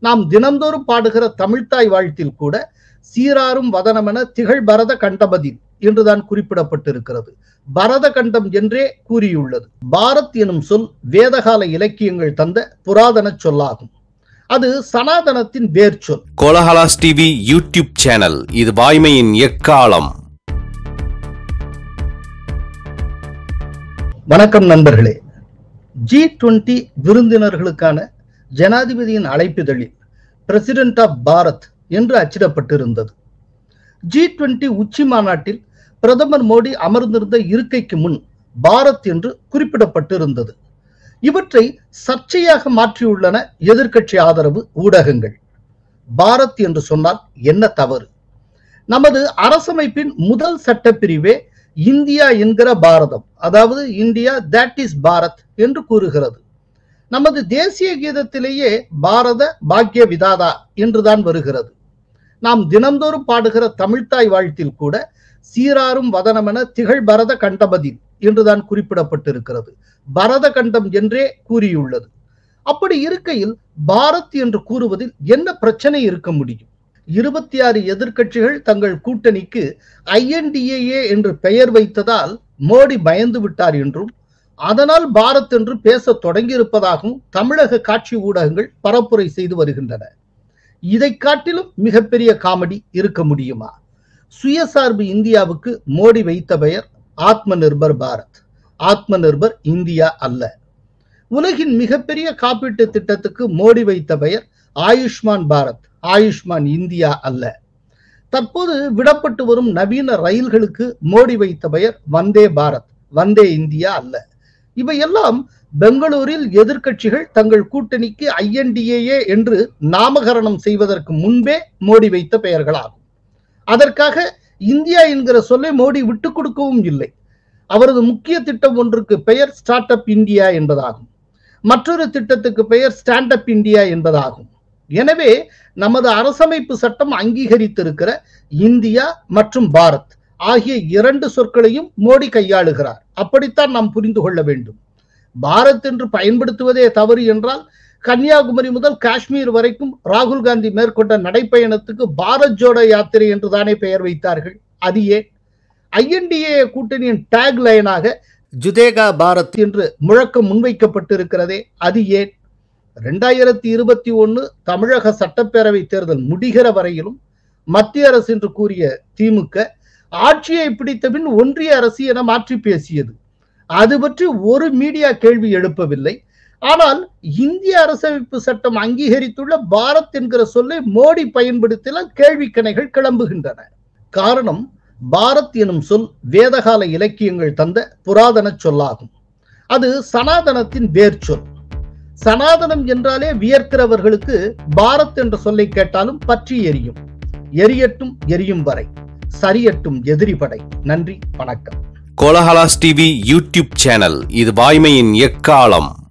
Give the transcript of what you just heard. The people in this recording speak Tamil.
நாம் தினந்தோறும் பாடுகிற தமிழ்த்தாய் வாழ்த்தில் கூட சீராரும் வதனமென திகழ் பரத கண்டபதி என்றுதான் குறிப்பிடப்பட்டிருக்கிறது பரத கண்டம் என்றே கூறியுள்ளது பாரத் எனும் சொல் வேதகால இலக்கியங்கள் தந்த புராதன சொல்லாகும் அது சனாதனத்தின் வேர் சொல் கோலஹலாஸ் டிவி யூடியூப் சேனல் இது வாய்மையின் எக்காலம் வணக்கம் நண்பர்களே ஜி டுவெண்டி விருந்தினர்களுக்கான ஜனாதிபதியின் அழைப்பிதழில் பிரசிடென்ட் ஆஃப் பாரத் என்று அச்சிடப்பட்டிருந்தது ஜி டுவெண்டி உச்சி மாநாட்டில் பிரதமர் மோடி அமர்ந்திருந்த இருக்கைக்கு முன் பாரத் என்று குறிப்பிடப்பட்டிருந்தது இவற்றை சர்ச்சையாக மாற்றியுள்ளன எதிர்க்கட்சி ஆதரவு ஊடகங்கள் பாரத் என்று சொன்னால் என்ன தவறு நமது அரசமைப்பின் முதல் சட்டப்பிரிவே இந்தியா என்கிற பாரதம் அதாவது இந்தியா தட் இஸ் பாரத் என்று கூறுகிறது நமது தேசிய கீதத்திலேயே பாரத பாக்கிய விதாதா என்றுதான் வருகிறது நாம் தினந்தோறும் பாடுகிற தமிழ்த்தாய் வாழ்த்தில் கூட சீராரும் வதனமென திகழ் பரத கண்டபதி என்றுதான் குறிப்பிடப்பட்டிருக்கிறது பரத கண்டம் என்றே கூறியுள்ளது அப்படி இருக்கையில் பாரத் என்று கூறுவதில் என்ன பிரச்சனை இருக்க முடியும் இருபத்தி ஆறு எதிர்க்கட்சிகள் தங்கள் கூட்டணிக்கு ஐஎன்டிஏஏ என்று பெயர் வைத்ததால் மோடி பயந்து விட்டார் என்றும் அதனால் பாரத் என்று பேச தொடங்கியிருப்பதாகவும் தமிழக காட்சி ஊடகங்கள் பரப்புரை செய்து வருகின்றன இதை காட்டிலும் மிகப்பெரிய காமெடி இருக்க முடியுமா சுயசார்பு இந்தியாவுக்கு மோடி வைத்த பெயர் ஆத்ம நிர்பர் பாரத் ஆத்ம நிர்பர் இந்தியா அல்ல உலகின் மிகப்பெரிய காப்பீட்டு திட்டத்துக்கு மோடி வைத்த பெயர் ஆயுஷ்மான் பாரத் ஆயுஷ்மான் இந்தியா அல்ல தற்போது விடப்பட்டு வரும் நவீன ரயில்களுக்கு மோடி வைத்த பெயர் வந்தே பாரத் வந்தே இந்தியா அல்ல இவையெல்லாம் பெங்களூரில் எதிர்க்கட்சிகள் தங்கள் கூட்டணிக்கு ஐஎன்டிஏஏ என்று நாமகரணம் செய்வதற்கு முன்பே மோடி வைத்த பெயர்களாகும் அதற்காக இந்தியா என்கிற சொல்லை மோடி விட்டுக் கொடுக்கவும் இல்லை அவரது முக்கிய திட்டம் ஒன்றுக்கு பெயர் ஸ்டார்ட் அப் இந்தியா என்பதாகும் மற்றொரு திட்டத்துக்கு பெயர் ஸ்டாண்ட் அப் இந்தியா என்பதாகும் எனவே நமது அரசமைப்பு சட்டம் அங்கீகரித்திருக்கிற இந்தியா மற்றும் பாரத் ஆகிய இரண்டு சொற்களையும் மோடி கையாளுகிறார் அப்படித்தான் நாம் புரிந்து கொள்ள வேண்டும் பாரத் என்று பயன்படுத்துவதே தவறு என்றால் கன்னியாகுமரி முதல் காஷ்மீர் வரைக்கும் ராகுல் காந்தி மேற்கொண்ட நடைப்பயணத்துக்கு பாரத் ஜோடோ யாத்திரை என்று தானே பெயர் வைத்தார்கள் அது ஏன் ஐஎன்டிஏ கூட்டணியின் டேக் லைனாக ஜுதேகா பாரத் என்று முழக்கம் முன்வைக்கப்பட்டிருக்கிறதே அது ஏன் ரெண்டாயிரத்தி இருபத்தி ஒன்னு தமிழக சட்டப்பேரவை தேர்தல் முடிகிற வரையிலும் மத்திய அரசு என்று கூறிய திமுக ஆட்சியை பிடித்தபின் ஒன்றிய அரசு என மாற்றி பேசியது அது பற்றி ஒரு மீடியா கேள்வி எழுப்பவில்லை ஆனால் இந்திய அரசமைப்பு சட்டம் அங்கீகரித்துள்ள பாரத் என்கிற சொல்லை மோடி பயன்படுத்தினால் கேள்விக்கணைகள் கிளம்புகின்றன காரணம் பாரத் எனும் சொல் வேதகால இலக்கியங்கள் தந்த புராதன சொல்லாகும் அது சனாதனத்தின் வேர் சொல் சனாதனம் என்றாலே வியர்க்கிறவர்களுக்கு பாரத் என்ற சொல்லை கேட்டாலும் பற்றி எரியும் எரியட்டும் எரியும் வரை சரியட்டும் எதிரி படை நன்றி வணக்கம் கோலஹலாஸ் டிவி யூடியூப் சேனல் இது வாய்மையின் எக்காலம்